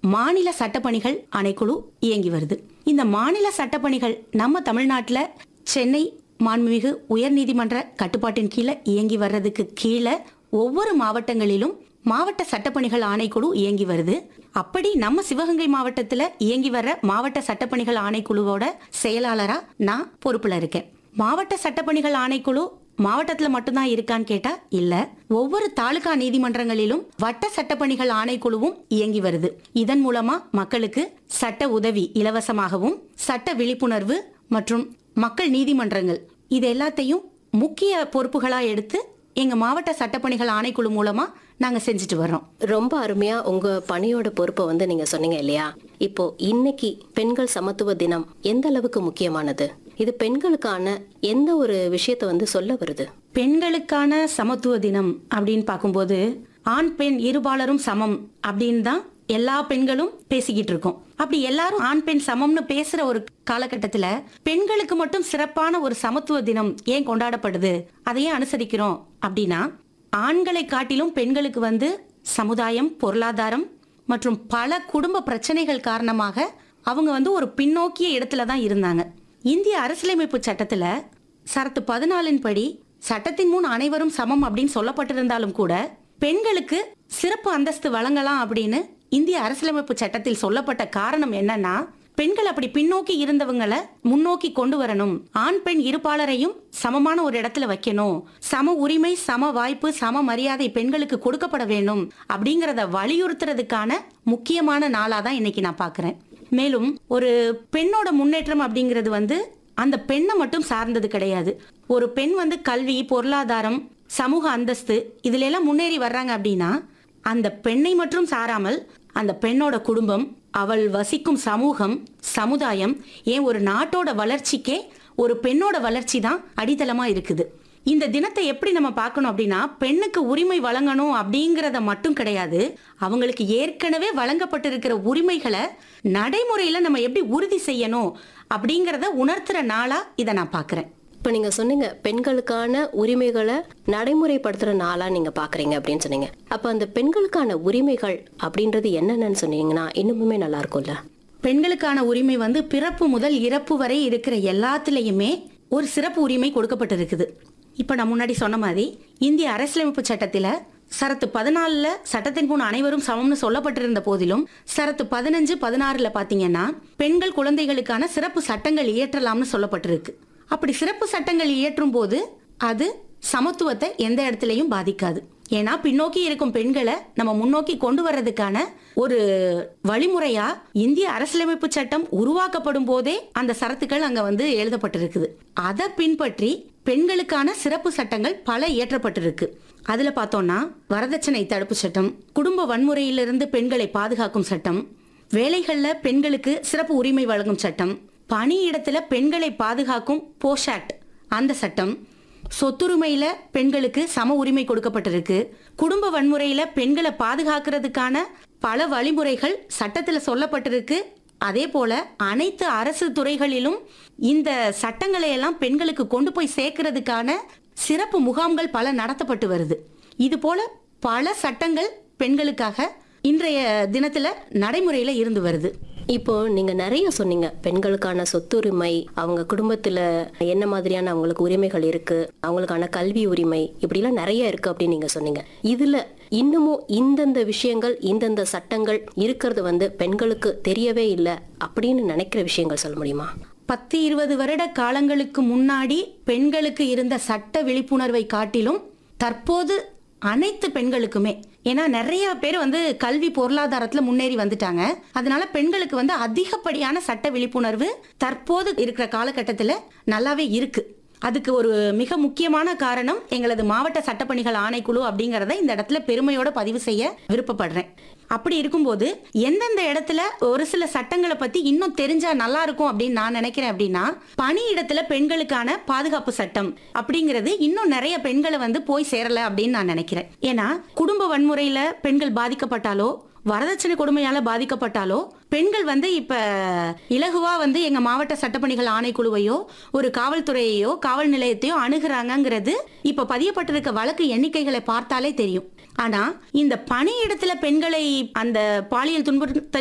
மாநில சட்டப்பணிகள் ஆணைக்குழு இயங்கி வருது இந்த மாநில சட்டப்பணிகள் நம்ம தமிழ்நாட்டுல சென்னை மாண்புமிகு உயர்நீதிமன்ற கட்டுப்பாட்டின் கீழே இயங்கி வர்றதுக்கு கீழே ஒவ்வொரு மாவட்டங்களிலும் மாவட்ட சட்டப்பணிகள் ஆணைக்குழு இயங்கி வருது அப்படி நம்ம சிவகங்கை மாவட்டத்துல இயங்கி வர்ற மாவட்ட சட்டப்பணிகள் ஆணைக்குழுவோட செயலாளரா நான் பொறுப்புல இருக்கேன் மாவட்ட சட்டப்பணிகள் ஆணைக்குழு மாவட்டத்துல மட்டும்தான் இருக்கான்னு கேட்டா இல்ல ஒவ்வொரு தாலுகா நீதிமன்றங்களிலும் வட்ட சட்டப்பணிகள் ஆணைக்குழுவும் இயங்கி வருது இதன் மூலமா மக்களுக்கு சட்ட உதவி இலவசமாகவும் சட்ட விழிப்புணர்வு மற்றும் மக்கள் நீதிமன்றங்கள் இது எல்லாத்தையும் முக்கிய பொறுப்புகளா எடுத்து எங்க மாவட்ட சட்டப்பணிகள் ஆணைக்குழு மூலமா நாங்க செஞ்சுட்டு வர்றோம் ரொம்ப அருமையா உங்க பணியோட பொறுப்பை வந்து நீங்க சொன்னீங்க இல்லையா இப்போ இன்னைக்கு பெண்கள் சமத்துவ தினம் எந்த அளவுக்கு முக்கியமானது இது பெண்களுக்கான எந்த ஒரு விஷயத்தை வந்து சொல்ல வருது பெண்களுக்கான சமத்துவ தினம் அப்படின்னு பார்க்கும்போது ஆண் பெண் இருபாலரும் சமம் அப்படின்னு தான் எல்லா பெண்களும் பேசிக்கிட்டு இருக்கோம் அப்படி எல்லாரும் ஆண் பெண் சமம்னு பேசுற ஒரு காலகட்டத்துல பெண்களுக்கு மட்டும் சிறப்பான ஒரு சமத்துவ தினம் ஏன் கொண்டாடப்படுது அதை ஏன் அனுசரிக்கிறோம் அப்படின்னா ஆண்களை காட்டிலும் பெண்களுக்கு வந்து சமுதாயம் பொருளாதாரம் மற்றும் பல குடும்ப பிரச்சனைகள் காரணமாக அவங்க வந்து ஒரு பின்னோக்கிய இடத்துல தான் இருந்தாங்க இந்திய அரசியலமைப்பு சட்டத்துல சரத்து பதினாலின் படி சட்டத்தின் முன் அனைவரும் சமம் அப்படின்னு சொல்லப்பட்டிருந்தாலும் கூட பெண்களுக்கு சிறப்பு அந்தஸ்து வழங்கலாம் அப்படின்னு இந்திய அரசியலமைப்பு சட்டத்தில் சொல்லப்பட்ட காரணம் என்னன்னா பெண்கள் அப்படி பின்னோக்கி இருந்தவங்களை முன்னோக்கி கொண்டு வரணும் ஆண் பெண் இருப்பாளரையும் சமமான ஒரு இடத்துல வைக்கணும் சம உரிமை சம வாய்ப்பு சம மரியாதை பெண்களுக்கு கொடுக்கப்பட வேண்டும் அப்படிங்கறத வலியுறுத்துறதுக்கான முக்கியமான நாளா தான் இன்னைக்கு நான் பாக்குறேன் மேலும் ஒரு பெண்ணோட முன்னேற்றம் அப்படிங்கிறது வந்து அந்த பெண்ணை மட்டும் சார்ந்தது கிடையாது ஒரு பெண் வந்து கல்வி பொருளாதாரம் சமூக அந்தஸ்து இதுல எல்லாம் முன்னேறி வர்றாங்க அப்படின்னா அந்த பெண்ணை மட்டும் சாராமல் அந்த பெண்ணோட குடும்பம் அவள் வசிக்கும் சமூகம் சமுதாயம் ஏன் ஒரு நாட்டோட வளர்ச்சிக்கே ஒரு பெண்ணோட வளர்ச்சி தான் அடித்தளமா இருக்குது இந்த தினத்தை எப்படி நம்ம பார்க்கணும் அப்படின்னா பெண்ணுக்கு உரிமை வழங்கணும் அப்படிங்கறத மட்டும் கிடையாது அவங்களுக்கு ஏற்கனவே வழங்கப்பட்டிருக்கிற உரிமைகளை நடைமுறையில நம்ம எப்படி உறுதி செய்யணும் அப்படிங்கறத உணர்த்துற நாளா இதை நான் பார்க்கறேன் இப்ப நீங்க சொன்னீங்க பெண்களுக்கான உரிமைகளை நடைமுறைப்படுத்துற நாளா நீங்க பாக்குறீங்க அப்படின்னு சொன்னீங்க அப்ப அந்த பெண்களுக்கான உரிமைகள் அப்படின்றது என்னென்னு சொன்னீங்கன்னா இன்னுமுமே நல்லா இருக்கும்ல பெண்களுக்கான உரிமை வந்து பிறப்பு முதல் இறப்பு வரை இருக்கிற எல்லாத்துலயுமே ஒரு சிறப்பு உரிமை கொடுக்கப்பட்டிருக்குது இப்ப நான் முன்னாடி சொன்ன மாதிரி இந்திய அரசியலமைப்பு சட்டத்துல சரத்து பதினாலுல சட்டத்தின் முன் அனைவரும் சமம்னு சொல்லப்பட்டிருந்த போதிலும் சரத்து பதினஞ்சு பதினாறுல பாத்தீங்கன்னா பெண்கள் குழந்தைகளுக்கான சிறப்பு சட்டங்கள் இயற்றலாம்னு சொல்லப்பட்டிருக்கு அப்படி சிறப்பு சட்டங்கள் இயற்றும் போது அது சமத்துவத்தை எந்த இடத்துலயும் பாதிக்காது ஏன்னா பின்னோக்கி இருக்கும் பெண்களை நம்ம முன்னோக்கி கொண்டு வர்றதுக்கான ஒரு வழிமுறையா இந்திய அரசியலமைப்பு சட்டம் உருவாக்கப்படும் போதே அந்த சரத்துக்கள் அங்க வந்து எழுதப்பட்டிருக்குது அதை பின்பற்றி பெண்களுக்கான சிறப்பு சட்டங்கள் பல இயற்றப்பட்டிருக்கு அதுல பார்த்தோம்னா வரதட்சணை தடுப்பு சட்டம் குடும்ப வன்முறையிலிருந்து பெண்களை பாதுகாக்கும் சட்டம் வேலைகள்ல பெண்களுக்கு சிறப்பு உரிமை வழங்கும் சட்டம் பணியிடத்துல பெண்களை பாதுகாக்கும் போஷாக்ட் அந்த சட்டம் சொத்துரிமையில பெண்களுக்கு சம உரிமை கொடுக்கப்பட்டிருக்கு குடும்ப வன்முறையில பெண்களை பாதுகாக்கிறதுக்கான பல வழிமுறைகள் சட்டத்துல சொல்லப்பட்டிருக்கு அதே போல அனைத்து அரசு துறைகளிலும் இந்த சட்டங்களை எல்லாம் பெண்களுக்கு கொண்டு போய் சேர்க்கறதுக்கான சிறப்பு முகாம்கள் பல நடத்தப்பட்டு வருது இது போல பல சட்டங்கள் பெண்களுக்காக இன்றைய தினத்துல நடைமுறையில இருந்து வருது இப்போ நீங்க நிறைய சொன்னீங்க பெண்களுக்கான சொத்துரிமை அவங்க குடும்பத்துல என்ன மாதிரியான அவங்களுக்கு உரிமைகள் இருக்கு அவங்களுக்கான கல்வி உரிமை இப்படிலாம் நிறைய இருக்கு அப்படின்னு நீங்க சொன்னீங்க இதுல இன்னமும் இந்தந்த விஷயங்கள் இந்தந்த சட்டங்கள் இருக்கிறது வந்து பெண்களுக்கு தெரியவே இல்லை அப்படின்னு நினைக்கிற விஷயங்கள் சொல்ல முடியுமா பத்து இருபது வருட காலங்களுக்கு முன்னாடி பெண்களுக்கு இருந்த சட்ட விழிப்புணர்வை காட்டிலும் தற்போது அனைத்து பெண்களுக்குமே ஏன்னா நிறைய பேர் வந்து கல்வி பொருளாதாரத்துல முன்னேறி வந்துட்டாங்க அதனால பெண்களுக்கு வந்து அதிகப்படியான சட்ட விழிப்புணர்வு தற்போது இருக்கிற காலகட்டத்துல நல்லாவே இருக்கு அதுக்கு ஒரு மிக முக்கியமான காரணம் எங்களது மாவட்ட சட்டப்பணிகள் ஆணைக்குழு அப்படிங்கறத இந்த இடத்துல பெருமையோட பதிவு செய்ய விருப்பப்படுறேன் அப்படி இருக்கும்போது எந்தெந்த இடத்துல ஒரு சில சட்டங்களை பத்தி இன்னும் தெரிஞ்சா நல்லா இருக்கும் அப்படின்னு நான் நினைக்கிறேன் அப்படின்னா பணியிடத்துல பெண்களுக்கான பாதுகாப்பு சட்டம் அப்படிங்கிறது இன்னும் நிறைய பெண்களை வந்து போய் சேரல அப்படின்னு நான் நினைக்கிறேன் ஏன்னா குடும்ப வன்முறையில பெண்கள் பாதிக்கப்பட்டாலோ வரதட்சணை கொடுமையால பாதிக்கப்பட்டாலோ பெண்கள் வந்து இப்ப இலகுவா வந்து எங்க மாவட்ட சட்டப்பணிகள் ஆணைக்குழுவையோ ஒரு காவல்துறையையோ காவல் நிலையத்தையோ அணுகுறாங்கங்கிறது இப்ப பதியப்பட்டிருக்க வழக்கு எண்ணிக்கைகளை பார்த்தாலே தெரியும் ஆனா இந்த பணியிடத்துல பெண்களை அந்த பாலியல் துன்புறுத்த